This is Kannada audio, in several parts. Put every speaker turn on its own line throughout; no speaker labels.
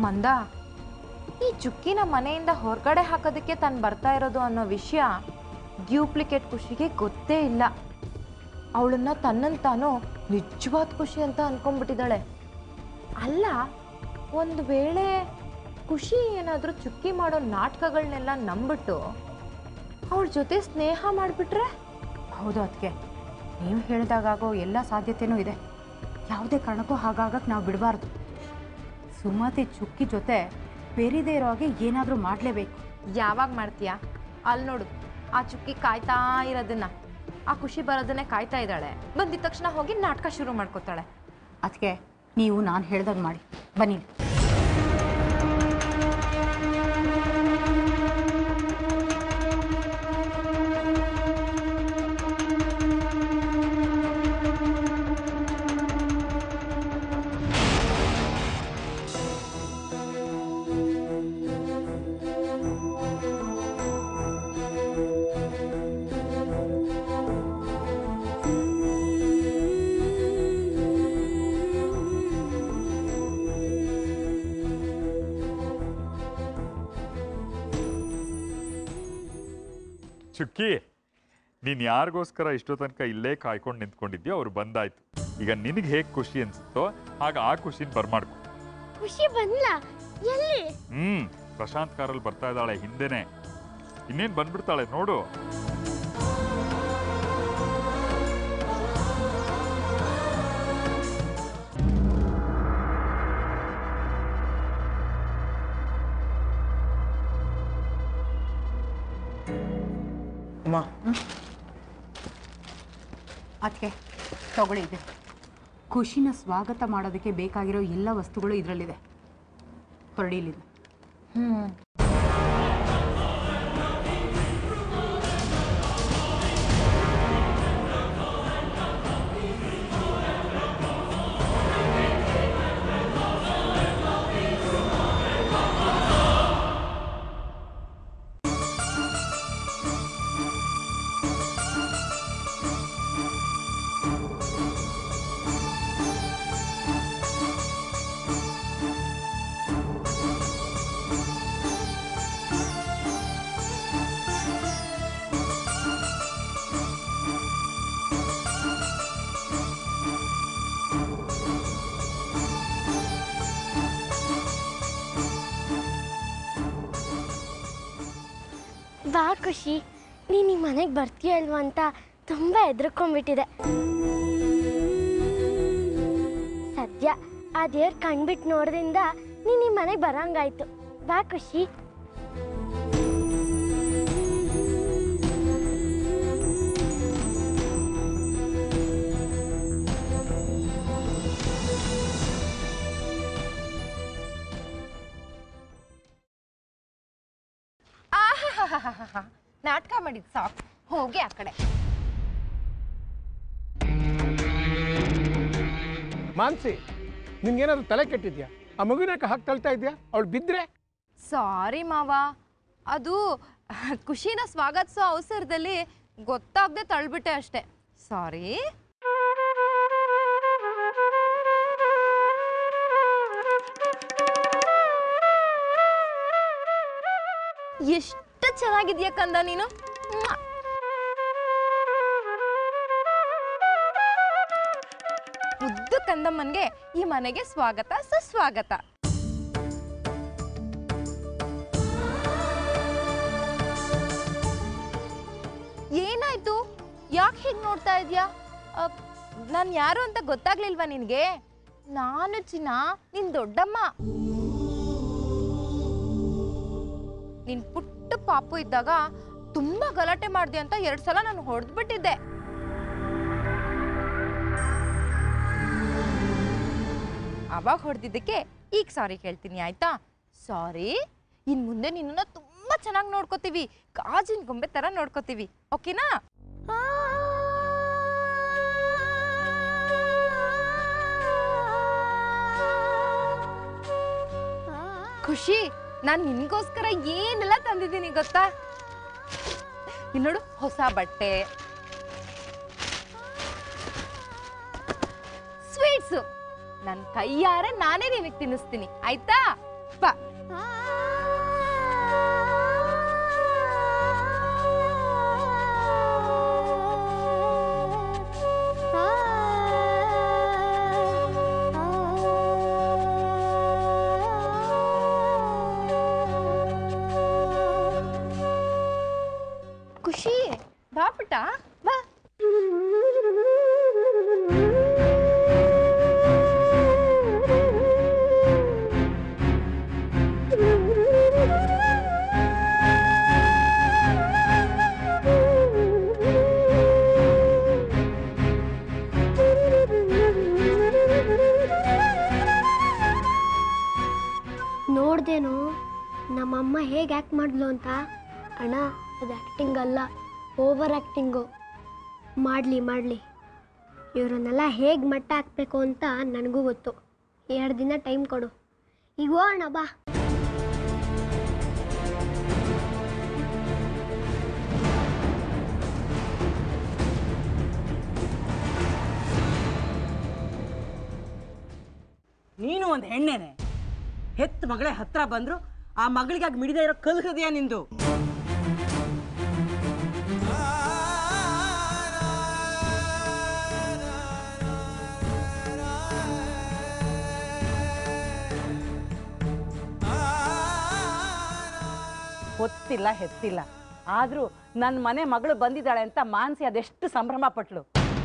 ಮಂದ ಈ ಚುಕ್ಕಿನ ಮನೆಯಿಂದ ಹೊರಗಡೆ ಹಾಕೋದಕ್ಕೆ ತಾನು ಬರ್ತಾ ಇರೋದು ಅನ್ನೋ ವಿಷಯ ಡ್ಯೂಪ್ಲಿಕೇಟ್ ಖುಷಿಗೆ ಗೊತ್ತೇ ಇಲ್ಲ ಅವಳನ್ನ ತನ್ನನ್ನು ತಾನು ನಿಜವಾದ ಖುಷಿ ಅಂತ ಅನ್ಕೊಂಡ್ಬಿಟ್ಟಿದ್ದಾಳೆ ಅಲ್ಲ ಒಂದು ವೇಳೆ ಖುಷಿ ಏನಾದರೂ ಚುಕ್ಕಿ ಮಾಡೋ ನಾಟಕಗಳನ್ನೆಲ್ಲ ನಂಬಿಟ್ಟು ಅವಳ ಜೊತೆ ಸ್ನೇಹ ಮಾಡಿಬಿಟ್ರೆ ಹೌದು ಅದಕ್ಕೆ ನೀವು ಹೇಳಿದಾಗೋ ಎಲ್ಲ ಸಾಧ್ಯತೆನೂ ಇದೆ ಯಾವುದೇ ಕಾರಣಕ್ಕೂ ಹಾಗಾಗಕ್ಕೆ ನಾವು ಬಿಡಬಾರ್ದು ಸುಮತಿ ಚುಕ್ಕಿ ಜೊತೆ ಬೇರೆದೇ ಇರೋ ಹಾಗೆ ಏನಾದರೂ ಮಾಡಲೇಬೇಕು ಯಾವಾಗ ಮಾಡ್ತೀಯಾ ಅಲ್ಲಿ ನೋಡು ಆ ಚುಕ್ಕಿ ಕಾಯ್ತಾ ಇರೋದನ್ನ ಆ ಖುಷಿ ಬರೋದನ್ನೇ ಕಾಯ್ತಾ ಇದ್ದಾಳೆ ಬಂದಿದ ತಕ್ಷಣ ಹೋಗಿ ನಾಟಕ ಶುರು ಮಾಡ್ಕೋತಾಳೆ
ಅದಕ್ಕೆ ನೀವು ನಾನು ಹೇಳ್ದಾಗ ಮಾಡಿ ಬನ್ನಿ
ಚುಕ್ಕಿ ನೀನು ಯಾರಿಗೋಸ್ಕರ ಇಷ್ಟೋ ತನಕ ಇಲ್ಲೇ ಕಾಯ್ಕೊಂಡು ನಿಂತ್ಕೊಂಡಿದ್ಯೋ ಅವ್ರು ಬಂದಾಯ್ತು ಈಗ ನಿನಗೆ ಹೇಗೆ ಖುಷಿ ಅನ್ಸುತ್ತೋ ಆಗ ಆ ಖುಷಿನ ಬರ್ಮಾಡ್ಕೊ
ಖುಷಿ ಬಂದ್ಲಾ ಎಲ್ಲಿ
ಹ್ಮ್ ಪ್ರಶಾಂತ್ ಕಾರಲ್ಲಿ ಬರ್ತಾ ಇದ್ದಾಳೆ ಹಿಂದೆನೆ ಇನ್ನೇನ್ ಬಂದ್ಬಿಡ್ತಾಳೆ ನೋಡು
ಅಮ್ಮ
ಅದಕ್ಕೆ ತಗೊಳ್ಳಿ ಇದೆ ಖುಷಿನ ಸ್ವಾಗತ ಮಾಡೋದಕ್ಕೆ ಬೇಕಾಗಿರೋ ಎಲ್ಲ ವಸ್ತುಗಳು ಇದರಲ್ಲಿದೆ ಹೊರಡಿ ಇಲ್ಲಿಂದ
ಬಾ ಖುಷಿ ನೀನು ಈ ಮನೆಗೆ ಬರ್ತೀಯ ಅಲ್ವಾ ಅಂತ ತುಂಬ ಹೆದರ್ಕೊಂಡ್ಬಿಟ್ಟಿದೆ ಸದ್ಯ ಆ ದೇವ್ರ ಕಣ್ಬಿಟ್ಟು ನೋಡ್ದಿಂದ ನೀನು ಈ ಮನೆಗೆ ಬರಂಗಾಯ್ತು ಬಾ ಖುಷಿ
ಆಹಾಹಾಹಾಹಾ. ನಾಟಕ ಮಾಡಿದ್ ಸಾಕು ಹೋಗಿ ಆ ಕಡೆ
ಮಾನ್ಸಿ ನಿನ್ಗೇನಾದ್ರು ತಲೆ ಕೆಟ್ಟಿದ್ಯಾ ಆ ಮಗುನಾಕ ಹಾಕಿ ತಳ್ತಾ ಇದೆಯಾ ಅವಳು ಬಿದ್ದರೆ
ಸಾರಿ ಮಾವ ಅದು ಖುಷಿನ ಸ್ವಾಗತಿಸೋ ಅವಸರದಲ್ಲಿ ಗೊತ್ತಾಗದೆ ತಳ್ಬಿಟ್ಟೆ ಅಷ್ಟೆ ಸಾರಿ ಎಷ್ಟು ಚೆನ್ನಾಗಿದ್ಯಾ ಕಂದ ನೀನು ಮ್ವಾ. ಮುದ್ದು ಕಂದಮ್ಮನ್ಗೆ ಈ ಮನೆಗೆ ಸ್ವಾಗತ ಸುಸ್ವಾಗತ ಏನಾಯ್ತು ಯಾಕೆ ಹೀಗೆ ನೋಡ್ತಾ ಇದೀಯಾ ನಾನು ಯಾರು ಅಂತ ಗೊತ್ತಾಗ್ಲಿಲ್ವಾ ನಿನಗೆ ನಾನು ಚಿನ್ನ ನಿನ್ ದೊಡ್ಡಮ್ಮ ನಿನ್ ಪುಟ್ಟ ಪಾಪು ಇದ್ದಾಗ ತುಂಬಾ ಗಲಾಟೆ ಮಾಡ್ದೆ ಅಂತ ಎರಡ್ ಸಲ ನಾನು ಹೊಡೆದ್ಬಿಟ್ಟಿದ್ದೆ ಅವಾಗ ಹೊಡೆದಿದ್ದಕ್ಕೆ ಈಗ ಸಾರಿ ಕೇಳ್ತೀನಿ ಆಯ್ತಾ ಸಾರಿ ಇನ್ ಮುಂದೆ ನಿನ್ನನ್ನ ತುಂಬಾ ಚೆನ್ನಾಗಿ ನೋಡ್ಕೋತೀವಿ ಗಾಜಿನ ಗೊಂಬೆ ತರ ನೋಡ್ಕೋತೀವಿ ಓಕೆನಾ ಖುಷಿ ನಾನು ನಿನ್ಗೋಸ್ಕರ ಏನೆಲ್ಲ ತಂದಿದ್ದೀನಿ ಗೊತ್ತಾ ಇಲ್ಲಿ ನೋಡು ಹೊಸ ಬಟ್ಟೆ ಸ್ವೀಟ್ಸು ನನ್ನ ಕೈಯಾರೆ ನಾನೇ ನಿನಗೆ ತಿನ್ನಿಸ್ತೀನಿ ಆಯ್ತಾ
ಬಾ
ಖುಷಿ
ಬಾ ಪುಟ್ಟ ಬಾ
ನೋಡ್ದೇನು ನಮ್ಮಮ್ಮ ಹೇಗೆ ಆ್ಯಕ್ಟ್ ಮಾಡಿದ್ಲು ಅಂತ ಅಣ್ಣ ಅದು ಆ್ಯಕ್ಟಿಂಗ್ ಅಲ್ಲ ಓವರ್ ಆ್ಯಕ್ಟಿಂಗು ಮಾಡಲಿ ಮಾಡಲಿ ಇವರನ್ನೆಲ್ಲ ಹೇಗೆ ಮಟ್ಟ ಹಾಕ್ಬೇಕು ಅಂತ ನನಗೂ ಗೊತ್ತು ಎರಡು ದಿನ ಟೈಮ್ ಕೊಡು ಈಗ ಹೋಗೋಣ ಬಾ
ನೀನು ಒಂದು ಹೆಣ್ಣೇನೆ ಹೆತ್ತ ಮಗಳೇ ಹತ್ರ ಬಂದ್ರು ಆ ಮಗಳಿಗಾಗಿ ಮಿಡಿದೇ ಇರೋ ಕಲ್ ಹೃದಯ ನಿಂದು ಹೊತ್ತಿಲ್ಲ ಹೆತ್ತಿಲ್ಲ ಆದ್ರೂ ನನ್ನ ಮನೆ ಮಗಳು ಬಂದಿದ್ದಾಳೆ ಅಂತ ಮಾನಸಿ ಅದೆಷ್ಟು ಸಂಭ್ರಮ ಪಟ್ಲು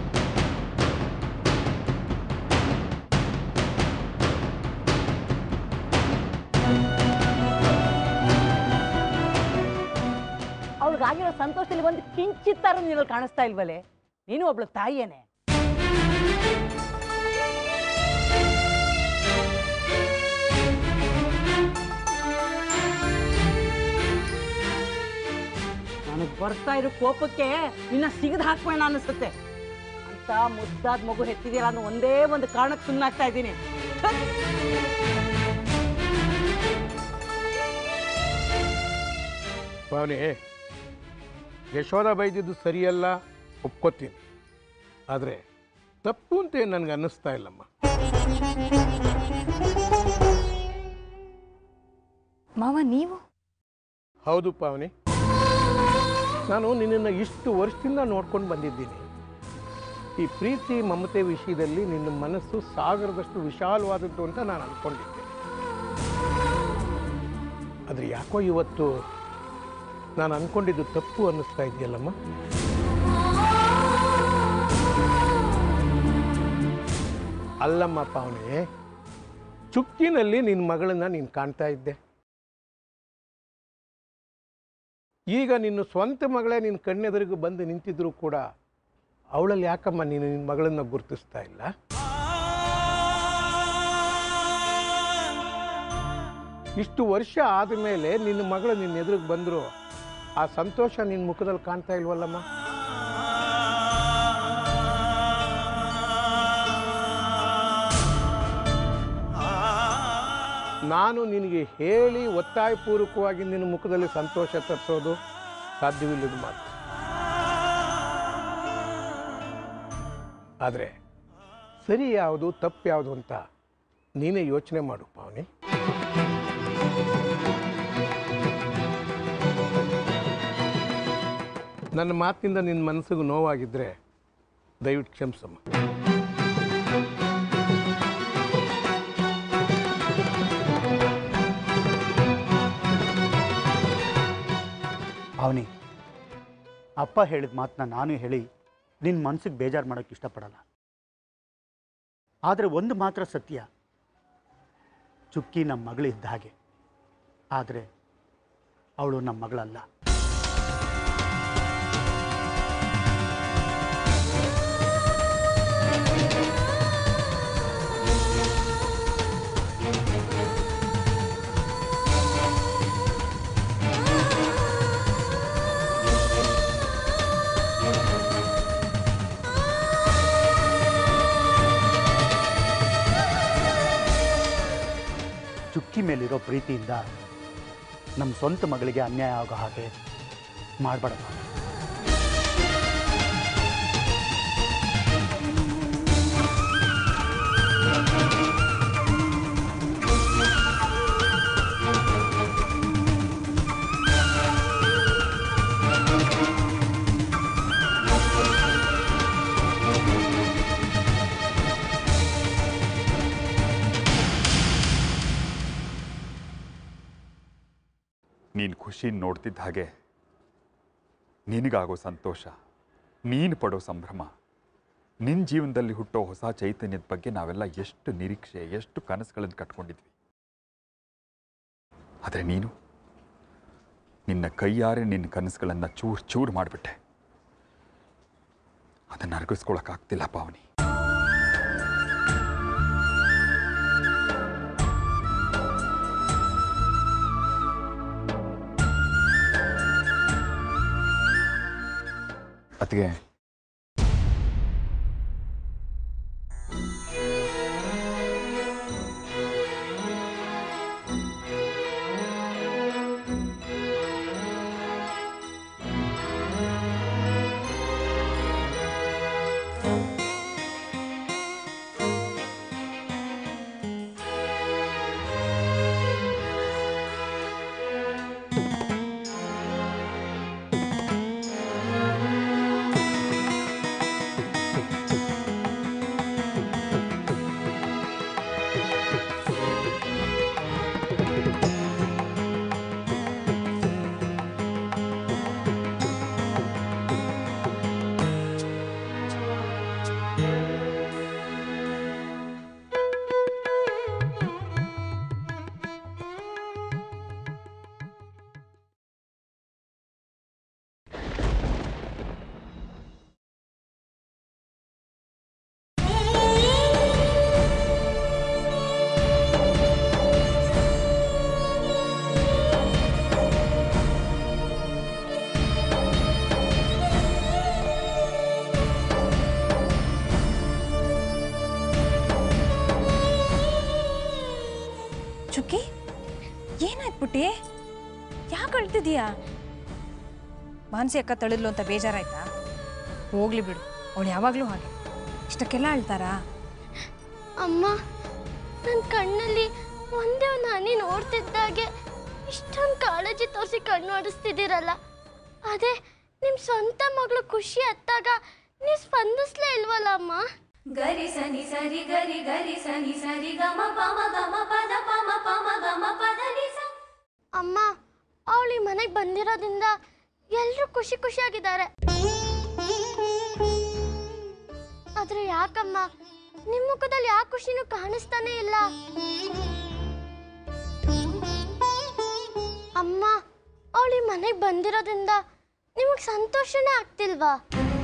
ಅವಳಿಗಾಗಿರೋ ಸಂತೋಷದಲ್ಲಿ ಒಂದು ಕಿಂಚಿತ್ತಾರು ನೀನಲ್ಲಿ ಕಾಣಿಸ್ತಾ ಇಲ್ವಲೆ ನೀನು ಒಬ್ಳು ತಾಯಿಯೇನೆ ನನಗೆ ಬರ್ತಾ ಇರೋ ಕೋಪಕ್ಕೆ ನಿನ್ನ ಸಿಗದ್ ಹಾಕ್ಬೇಡ ಅನಿಸುತ್ತೆ ಅಂತ ಮುದ್ದಾದ ಮಗು ಹೆತ್ತಿದೆಯಲ್ಲ ಅನ್ನೋ ಒಂದೇ ಒಂದು ಕಾರಣಕ್ಕೆ ಸುಮ್ಮನಾಗ್ತಾ ಇದ್ದೀನಿ
ಭಾವನೆ ಯಶೋಧ ಬೈದಿದ್ದು ಸರಿಯಲ್ಲ ಒಪ್ಕೋತೀನಿ ಆದರೆ ತಪ್ಪು ಅಂತ ಏನು ನನಗೆ ಅನ್ನಿಸ್ತಾ ಇಲ್ಲಮ್ಮ
ಮಾವ ನೀವು
ಹೌದು ಪಾವನಿ ನಾನು ನಿನ್ನನ್ನು ಇಷ್ಟು ವರ್ಷದಿಂದ ನೋಡ್ಕೊಂಡು ಬಂದಿದ್ದೀನಿ ಈ ಪ್ರೀತಿ ಮಮತೆ ವಿಷಯದಲ್ಲಿ ನಿನ್ನ ಮನಸ್ಸು ಸಾಗರದಷ್ಟು ವಿಶಾಲವಾದದ್ದು ಅಂತ ನಾನು ಅಂದ್ಕೊಂಡಿದ್ದೆ ಆದರೆ ಯಾಕೋ ಇವತ್ತು ನಾನು ಅಂದ್ಕೊಂಡಿದ್ದು ತಪ್ಪು ಅನ್ನಿಸ್ತಾ ಇದೆಯಲ್ಲಮ್ಮ ಅಲ್ಲಮ್ಮ ಪಾವನಿ ಚುಕ್ಕಿನಲ್ಲಿ ನಿನ್ನ ಮಗಳನ್ನ ನೀನು ಕಾಣ್ತಾ ಇದ್ದೆ ಈಗ ನಿನ್ನ ಸ್ವಂತ ಮಗಳೇ ನಿನ್ನ ಕಣ್ಣೆದುರಿಗೆ ಬಂದು ನಿಂತಿದ್ರು ಕೂಡ ಅವಳಲ್ಲಿ ಯಾಕಮ್ಮ ನೀನು ನಿನ್ನ ಮಗಳನ್ನ ಗುರುತಿಸ್ತಾ ಇಲ್ಲ ಇಷ್ಟು ವರ್ಷ ಆದಮೇಲೆ ನಿನ್ನ ಮಗಳು ನಿನ್ನ ಎದುರಿಗೆ ಬಂದರು ಆ ಸಂತೋಷ ನಿನ್ನ ಮುಖದಲ್ಲಿ ಕಾಣ್ತಾ ಇಲ್ವಲ್ಲಮ್ಮ ನಾನು ನಿನಗೆ ಹೇಳಿ ಒತ್ತಾಯಪೂರ್ವಕವಾಗಿ ನಿನ್ನ ಮುಖದಲ್ಲಿ ಸಂತೋಷ ತರಿಸೋದು ಸಾಧ್ಯವಿಲ್ಲದ ಮಾತು ಆದರೆ ಸರಿ ಯಾವುದು ತಪ್ಪು ಯಾವುದು ಅಂತ ನೀನೇ ಯೋಚನೆ ಮಾಡು ಪಾವನಿ ನನ್ನ ಮಾತಿನಿಂದ ನಿನ್ನ ಮನಸ್ಸಿಗೆ ನೋವಾಗಿದ್ದರೆ ದಯವಿಟ್ಟು ಕ್ಷಮಿಸಮ್ಮ
ಅವನಿ ಅಪ್ಪ ಹೇಳಿದ ಮಾತನ್ನ ನಾನು ಹೇಳಿ ನಿನ್ನ ಮನಸ್ಸಿಗೆ ಬೇಜಾರು ಮಾಡೋಕ್ಕೆ ಇಷ್ಟಪಡಲ್ಲ ಆದರೆ ಒಂದು ಮಾತ್ರ ಸತ್ಯ ಚುಕ್ಕಿ ನಮ್ಮ ಮಗಳಿದ್ದ ಹಾಗೆ ಆದರೆ ಅವಳು ನಮ್ಮ ಮಗಳಲ್ಲ ಚುಕ್ಕಿ ಮೇಲಿರೋ ಪ್ರೀತಿಯಿಂದ ನಮ್ಮ ಸ್ವಂತ ಮಗಳಿಗೆ ಅನ್ಯಾಯ ಆಗೋ ಹಾಗೆ ಮಾಡಬೇಡ
ನೀನು ಖುಷಿ ನೋಡ್ತಿದ್ದ ಹಾಗೆ ನಿನಗಾಗೋ ಸಂತೋಷ ನೀನು ಪಡೋ ಸಂಭ್ರಮ ನಿನ್ನ ಜೀವನದಲ್ಲಿ ಹುಟ್ಟೋ ಹೊಸ ಚೈತನ್ಯದ ಬಗ್ಗೆ ನಾವೆಲ್ಲ ಎಷ್ಟು ನಿರೀಕ್ಷೆ ಎಷ್ಟು ಕನಸುಗಳನ್ನು ಕಟ್ಕೊಂಡಿದ್ವಿ ಆದರೆ ನೀನು ನಿನ್ನ ಕೈಯಾರೆ ನಿನ್ನ ಕನಸುಗಳನ್ನು ಚೂರು ಚೂರು ಮಾಡಿಬಿಟ್ಟೆ ಅದನ್ನು ಅರ್ಗಿಸ್ಕೊಳಕ್ಕಾಗ್ತಿಲ್ಲ ಪಾವನಿ ಅತ್ತಿಗೆ
ಚುಕ್ಕಿ ಏನಾಯ್ತು ಪುಟ್ಟಿ ಯಾಕೆ ಅಳ್ತಿದೀಯಾ ಮಾನಸಿ ಅಕ್ಕ ತಳಿದ್ಲು ಅಂತ ಬೇಜಾರಾಯ್ತಾ ಹೋಗ್ಲಿ ಬಿಡು ಅವಳು ಯಾವಾಗಲೂ ಹಾಗೆ ಇಷ್ಟಕ್ಕೆಲ್ಲ ಅಳ್ತಾರಾ
ಅಮ್ಮ ನನ್ನ ಕಣ್ಣಲ್ಲಿ ಒಂದೇ ಒಂದು ಹನಿ ನೋಡ್ತಿದ್ದಾಗೆ ಇಷ್ಟೊಂದು ಕಾಳಜಿ ತೋರಿಸಿ ಕಣ್ಣು ಆಡಿಸ್ತಿದ್ದೀರಲ್ಲ ಅದೇ ನಿಮ್ಮ ಸ್ವಂತ ಮಗಳು ಖುಷಿ ಹತ್ತಾಗ ನೀವು ಸ್ಪಂದಿಸ್ಲೇ ಇಲ್ವಲ್ಲ ಅಮ್ಮ
ಗರಿ ಸನಿ ಸರಿ ಗರಿ ಗರಿ ಸನಿ ಸರಿ ಗಮ ಪಮ ಗಮ ಪದ ಪಮ ಪಮ ಗಮ ಪದ ನಿ ಸ
ಅಮ್ಮ ಅವಳು ಈ ಮನೆಗೆ ಬಂದಿರೋದ್ರಿಂದ ಎಲ್ಲರೂ ಖುಷಿ ಖುಷಿಯಾಗಿದ್ದಾರೆ ಆದ್ರೆ ಯಾಕಮ್ಮ ನಿಮ್ಮ ಮುಖದಲ್ಲಿ ಯಾವ ಖುಷಿನೂ ಕಾಣಿಸ್ತಾನೆ ಇಲ್ಲ ಅಮ್ಮ ಅವಳು ಈ ಮನೆಗೆ ಬಂದಿರೋದ್ರಿಂದ ನಿಮಗೆ ಸಂತೋಷನೇ ಆಗ್ತಿಲ್ವಾ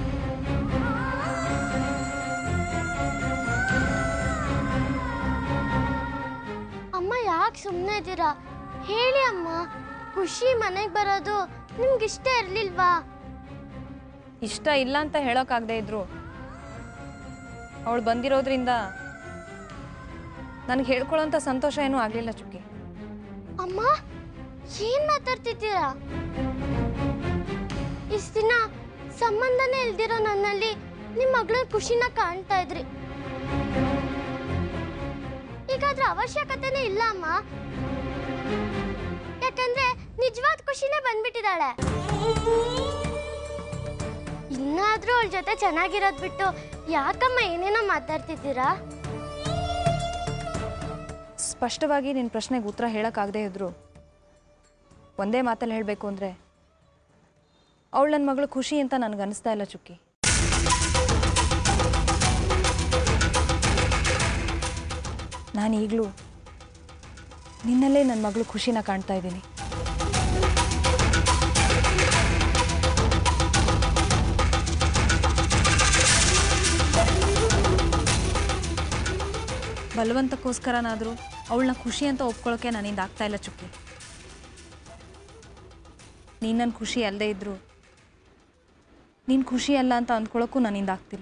ಅಮ್ಮ ಯಾಕೆ ಸುಮ್ಮನೆ ಇದ್ದೀರಾ ಹೇಳಿ ಅಮ್ಮ ಖುಷಿ ಮನೆಗೆ ಬರೋದು ನಿಮ್ಗೆ ಇಷ್ಟ ಇರ್ಲಿಲ್ವಾ
ಇಷ್ಟ ಇಲ್ಲ ಅಂತ ಹೇಳೋಕ್ಕಾಗದೇ ಇದ್ರು ಅವಳು ಬಂದಿರೋದ್ರಿಂದ ನನಗೆ ಹೇಳ್ಕೊಳ್ಳೋಂಥ ಸಂತೋಷ ಏನೂ ಆಗಲಿಲ್ಲ ಚುಕ್ಕಿ
ಅಮ್ಮ ಏನ್ ಮಾತಾಡ್ತಿದ್ದೀರಾ ಇಷ್ಟ ದಿನ ಸಂಬಂಧನೇ ಇಲ್ದಿರೋ ನನ್ನಲ್ಲಿ ನಿಮ್ಮ ಮಗಳ ಖುಷಿನ ಕಾಣ್ತಾ ಇದ್ರಿ ಈಗ ಅದ್ರ ಅವಶ್ಯಕತೆನೇ ಇಲ್ಲ ಅಮ್ಮ ಯಾಕಂದ್ರೆ ನಿಜವಾದ ಖುಷಿನೇ ಬಂದ್ಬಿಟ್ಟಿದ್ದಾಳೆ ಇನ್ನಾದ್ರೂ ಅವಳ ಜೊತೆ ಚೆನ್ನಾಗಿರೋದ್ ಬಿಟ್ಟು ಯಾಕಮ್ಮ ಏನೇನೋ ಮಾತಾಡ್ತಿದ್ದೀರಾ
ಸ್ಪಷ್ಟವಾಗಿ ನಿನ್ನ ಪ್ರಶ್ನೆಗೆ ಉತ್ತರ ಹೇಳೋಕ್ಕಾಗದೇ ಇದ್ರು ಒಂದೇ ಮಾತಲ್ಲಿ ಹೇಳಬೇಕು ಅಂದರೆ ಅವಳು ನನ್ನ ಮಗಳು ಖುಷಿ ಅಂತ ನನಗೆ ಅನಿಸ್ತಾ ಇಲ್ಲ ಚುಕ್ಕಿ ನಾನು ಈಗಲೂ ನಿನ್ನಲ್ಲೇ ನನ್ನ ಮಗಳು ಖುಷಿನ ಕಾಣ್ತಾ ಇದ್ದೀನಿ ಬಲವಂತಕ್ಕೋಸ್ಕರನಾದರೂ ಅವಳನ್ನ ಖುಷಿ ಅಂತ ಒಪ್ಕೊಳ್ಳೋಕೆ ನನ್ನಿಂದ ಆಗ್ತಾ ಇಲ್ಲ ಚುಕ್ಕಿ ನೀನು ನನ್ನ ಖುಷಿ ಅಲ್ಲದೆ ಇದ್ದರೂ ನೀನು ಖುಷಿ ಅಲ್ಲ ಅಂತ ಅಂದ್ಕೊಳ್ಳೋಕ್ಕೂ ನನ್ನಿಂದ ಆಗ್ತಿಲ್ಲ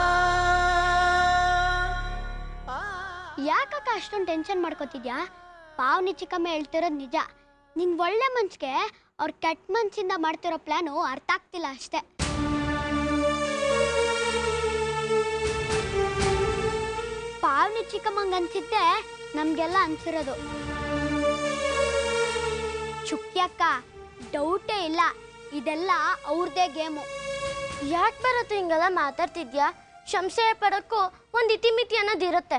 ಯಾಕಕ್ಕ ಅಷ್ಟೊಂದು ಟೆನ್ಷನ್ ಮಾಡ್ಕೋತಿದ್ಯಾ ಪಾವನಿ ಚಿಕ್ಕಮ್ಮ ಹೇಳ್ತಿರೋದು ನಿಜ ನಿನ್ ಒಳ್ಳೆ ಮನ್ಸಿಗೆ ಅವ್ರ ಕೆಟ್ಟ ಮನ್ಸಿಂದ ಮಾಡ್ತಿರೋ ಪ್ಲಾನು ಅರ್ಥ ಆಗ್ತಿಲ್ಲ ಅಷ್ಟೇ ಪಾವನಿ ಚಿಕ್ಕಮ್ಮಂಗ್ ಅನ್ಸಿದ್ದೆ ನಮ್ಗೆಲ್ಲ ಅನ್ಸಿರೋದು ಚುಕ್ಕಿ ಅಕ್ಕ ಡೌಟೇ ಇಲ್ಲ ಇದೆಲ್ಲ ಅವ್ರದೇ ಗೇಮು ಯಾಕೆ ಬರುತ್ತೆ ಹಿಂಗೆಲ್ಲ ಮಾತಾಡ್ತಿದ್ಯಾ ಸಂಶಯ ಪಡೋಕ್ಕೂ ಒಂದು ಇತಿಮಿತಿ ಅನ್ನೋದಿರುತ್ತೆ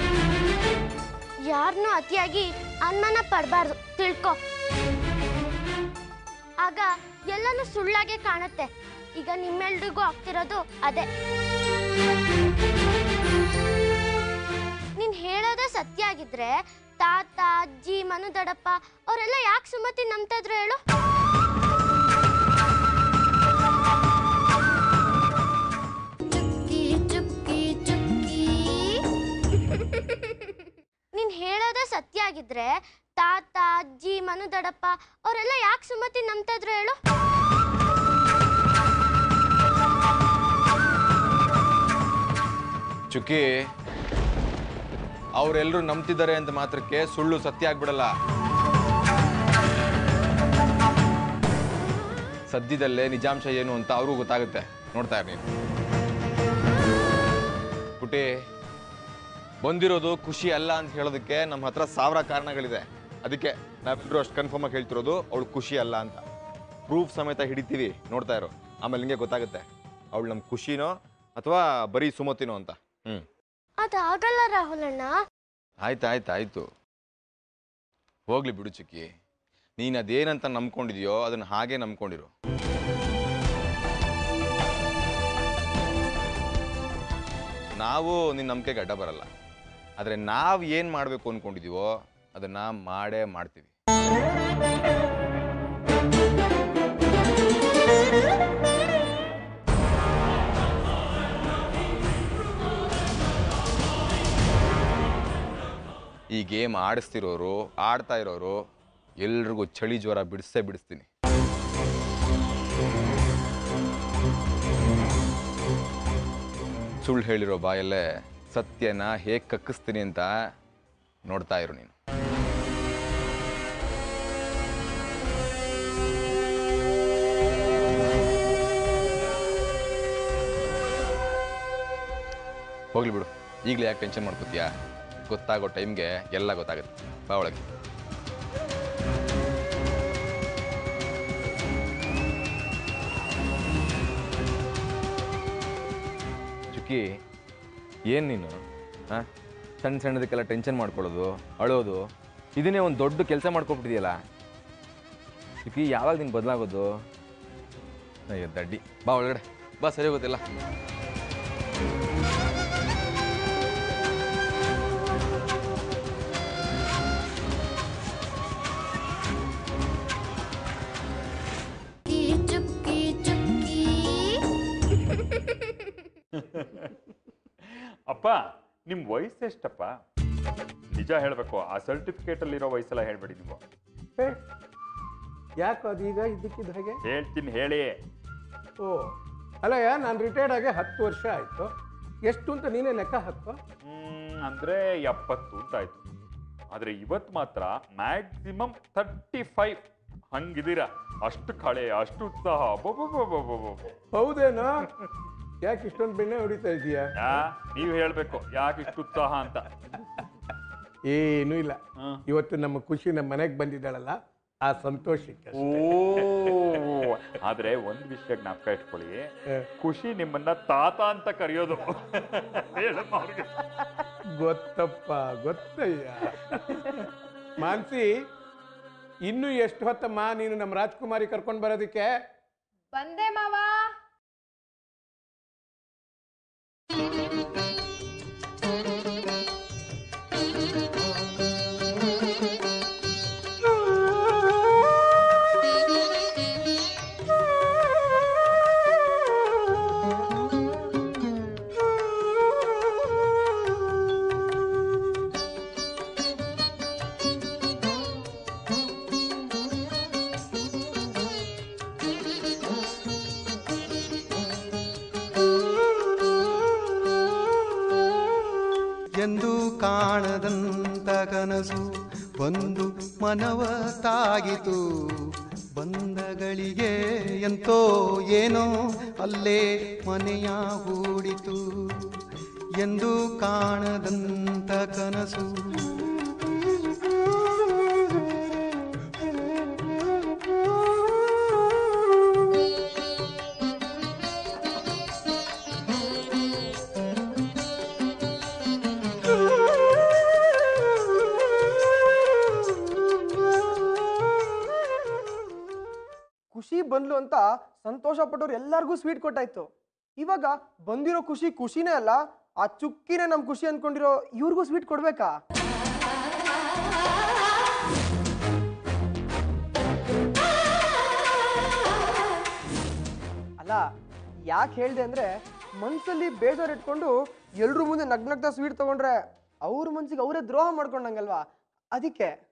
ಯಾರನ್ನೂ ಅತಿಯಾಗಿ ಅನುಮಾನ ಪಡಬಾರ್ದು ತಿಳ್ಕೊ ಆಗ ಎಲ್ಲನೂ ಸುಳ್ಳಾಗೆ ಕಾಣುತ್ತೆ ಈಗ ನಿಮ್ಮೆಲ್ರಿಗೂ ಆಗ್ತಿರೋದು ಅದೇ ನೀನ್ ಹೇಳೋದೇ ಸತ್ಯ ಆಗಿದ್ರೆ ತಾತ ಅಜ್ಜಿ ಮನು ದೊಡ್ಡಪ್ಪ ಅವರೆಲ್ಲ ಯಾಕೆ ಸುಮತಿ ನಂಬ್ತಾ ಇದ್ರು ಹೇಳು ಚುಕ್ಕಿ ಚುಕ್ಕಿ ಚುಕ್ಕಿ ನೀನ್ ಹೇಳೋದೇ ಸತ್ಯ ಆಗಿದ್ರೆ ತಾತ ಅಜ್ಜಿ ಮನು ದೊಡ್ಡಪ್ಪ ಅವರೆಲ್ಲ ಯಾಕೆ ಸುಮತಿ ನಂಬ್ತಾ ಇದ್ರು ಹೇಳು
ಚುಕ್ಕಿ ಅವರೆಲ್ಲರೂ ನಂಬ್ತಿದ್ದಾರೆ ಅಂತ ಮಾತ್ರಕ್ಕೆ ಸುಳ್ಳು ಸತ್ಯ ಆಗ್ಬಿಡಲ್ಲ ಸದ್ಯದಲ್ಲೇ ನಿಜಾಂಶ ಏನು ಅಂತ ಅವ್ರಿಗೂ ಗೊತ್ತಾಗುತ್ತೆ ನೋಡ್ತಾ ಇರಿ ನೀನು ಪುಟಿ ಬಂದಿರೋದು ಖುಷಿ ಅಲ್ಲ ಅಂತ ಹೇಳೋದಕ್ಕೆ ನಮ್ಮ ಹತ್ರ ಸಾವಿರ ಕಾರಣಗಳಿದೆ ಅದಕ್ಕೆ ನಾವೆಲ್ಲರೂ ಅಷ್ಟು ಕನ್ಫರ್ಮ್ ಆಗಿ ಹೇಳ್ತಿರೋದು ಅವಳು ಖುಷಿ ಅಲ್ಲ ಅಂತ ಪ್ರೂಫ್ ಸಮೇತ ಹಿಡಿತೀವಿ ನೋಡ್ತಾ ಇರೋ ಆಮೇಲೆ ನಿಮಗೆ ಗೊತ್ತಾಗುತ್ತೆ ಅವಳು ನಮ್ಮ ಖುಷಿನೋ ಅಥವಾ ಬರೀ ಸುಮತಿನೋ ಅಂತ ಹ್ಞೂ
ಅದಾಗಲ್ಲ ರಾಹುಲ್ ಅಣ್ಣ
ಆಯ್ತು ಆಯ್ತು ಆಯ್ತು ಹೋಗ್ಲಿ ಬಿಡು ಚಿಕ್ಕಿ ನೀನು ಅದೇನಂತ ನಂಬ್ಕೊಂಡಿದ್ಯೋ ಅದನ್ನ ಹಾಗೆ ನಂಬ್ಕೊಂಡಿರು ನಾವು ನಿನ್ನ ನಂಬಿಕೆಗೆ ಅಡ್ಡ ಬರಲ್ಲ ಆದರೆ ನಾವು ಏನು ಮಾಡಬೇಕು ಅಂದ್ಕೊಂಡಿದೀವೋ ಅದನ್ನ ಮಾಡೇ ಮಾಡ್ತೀವಿ ಈ ಗೇಮ್ ಆಡಿಸ್ತಿರೋರು ಆಡ್ತಾ ಇರೋರು ಎಲ್ರಿಗೂ ಚಳಿ ಜ್ವರ ಬಿಡಿಸೇ ಬಿಡಿಸ್ತೀನಿ ಸುಳ್ಳು ಹೇಳಿರೋ ಬಾಯಲ್ಲೇ ಸತ್ಯನ ಹೇಗೆ ಕಕ್ಕಿಸ್ತೀನಿ ಅಂತ ನೋಡ್ತಾ ಇರು ನೀನು ಹೋಗ್ಲಿ ಬಿಡು ಈಗಲೇ ಯಾಕೆ ಟೆನ್ಷನ್ ಮಾಡ್ಕೋತೀಯಾ ಗೊತ್ತಾಗೋ ಟೈಮ್ಗೆ ಎಲ್ಲ ಗೊತ್ತಾಗುತ್ತೆ ಬಾ ಒಳಗೆ ಚುಕ್ಕಿ ಏನು ನೀನು ಹಾಂ ಸಣ್ಣ ಸಣ್ಣದಕ್ಕೆಲ್ಲ ಟೆನ್ಷನ್ ಮಾಡ್ಕೊಳ್ಳೋದು ಅಳೋದು ಇದನ್ನೇ ಒಂದು ದೊಡ್ಡ ಕೆಲಸ ಮಾಡ್ಕೊಬಿಟ್ಟಿದೆಯಲ್ಲ ಚುಕ್ಕಿ ಯಾವಾಗ ನೀನು ಬದಲಾಗೋದು ಅಯ್ಯೋ ದಡ್ಡಿ ಬಾ ಒಳಗಡೆ ಬಾ ಸರಿ ಹೋಗುತ್ತಿಲ್ಲ
ಚುಕ್ಕಿ ಚುಕ್ಕಿ
ಅಪ್ಪ ನಿಮ್ ವಯಸ್ಸು ಎಷ್ಟಪ್ಪ ನಿಜ ಹೇಳ್ಬೇಕು ಆ ಸರ್ಟಿಫಿಕೇಟ್ ಅಲ್ಲಿರೋ ವಯಸ್ಸೆಲ್ಲ ಹೇಳ್ಬೇಡಿ ನೀವು
ಯಾಕೆ ಅದೀಗ ಇದ್ದಕ್ಕಿದ್ದ ಹಾಗೆ
ಹೇಳ್ತೀನಿ ಹೇಳಿ
ಓ ಅಲ್ಲಯ್ಯ ನಾನು ರಿಟೈರ್ಡ್ ಆಗಿ ಹತ್ತು ವರ್ಷ ಆಯಿತು ಎಷ್ಟು ಅಂತ ನೀನೇ ಲೆಕ್ಕ ಹಾಕೋ
ಹ್ಮ್, ಅಂದ್ರೆ ಎಪ್ಪತ್ತು ಅಂತ ಆಯ್ತು ಆದ್ರೆ ಇವತ್ ಮಾತ್ರ ಮ್ಯಾಕ್ಸಿಮಮ್ ತರ್ಟಿ ಫೈವ್ ಹಂಗಿದ್ದೀರಾ ಅಷ್ಟು ಕಳೆ ಅಷ್ಟು ಉತ್ಸಾಹ ಅಬ್ಬಬ್ಬಬ್ಬಬ್ಬಬ್ಬಬ್ಬ.
ಹೌದೇನೋ ಯಾಕೆ ಇಷ್ಟೊಂದು ಬೆಣ್ಣೆ ಹೊಡಿತಾ ಇದೀಯಾ
ಯಾ ನೀವ್ ಹೇಳ್ಬೇಕು ಯಾಕೆ ಇಷ್ಟು ಉತ್ಸಾಹ ಅಂತ
ಏನೂ ಇಲ್ಲ
ಹ್ಮ್.
ಇವತ್ತು ನಮ್ಮ ಖುಷಿ ನಮ್ಮ ಮನೆಗೆ ಬಂದಿದ್ದಾಳಲ್ಲ ಆ ಸಂತೋಷಕ್ಕೆ
ಓ ಆದ್ರೆ ಒಂದ್ ವಿಷಯ ಜ್ಞಾಪಕ ಇಟ್ಕೊಳ್ಳಿ
ಹ.
ಖುಷಿ ನಿಮ್ಮನ್ನ ತಾತ ಅಂತ ಕರೆಯೋದು ಹೇಳಮ್ಮ ಅವ್ರಿಗೆ
ಗೊತ್ತಪ್ಪ ಗೊತ್ತಯ್ಯ ಮಾನ್ಸಿ ಇನ್ನು ಎಷ್ಟು ಹೊತ್ತಮ್ಮ ನೀನು ನಮ್ಮ ರಾಜ್ಕುಮಾರಿ ಕರ್ಕೊಂಡು ಬರೋದಕ್ಕೆ
ಬಂದೆ ಮಾವಾ
ಎಂದು ಕಾಣದಂತ ಕನಸು ಬಂದು ಮನವ ತಾಗಿತು ಬಂದಗಳಿಗೆ ಎಂತೋ ಏನೋ ಅಲ್ಲೇ ಮನೆಯ ಹೂಡಿತು ಎಂದು ಕಾಣದಂತ ಕನಸು
ಖುಷಿ ಬಂದ್ಲು ಅಂತ ಸಂತೋಷ ಪಟ್ಟವ್ರು ಎಲ್ಲರಿಗೂ ಸ್ವೀಟ್ ಕೊಟ್ಟಾಯ್ತು ಇವಾಗ ಬಂದಿರೋ ಖುಷಿ ಖುಷಿನೇ ಅಲ್ಲ ಆ ಚುಕ್ಕಿನೇ ನಮ್ ಖುಷಿ ಅನ್ಕೊಂಡಿರೋ ಇವ್ರಿಗೂ ಸ್ವೀಟ್ ಕೊಡ್ಬೇಕಾ ಅಲ್ಲ ಯಾಕೆ ಹೇಳ್ದೆ ಅಂದ್ರೆ ಮನ್ಸಲ್ಲಿ ಬೇಜಾರು ಇಟ್ಕೊಂಡು ಎಲ್ರ ಮುಂದೆ ನಗ್ನಗ್ತಾ ಸ್ವೀಟ್ ತಗೊಂಡ್ರೆ ಅವ್ರ ಮನ್ಸಿಗೆ ಅವರೇ ದ್ರೋಹ ಮಾಡ್ಕೊಂಡಂಗಲ್ವಾ ಅದಕ್ಕೆ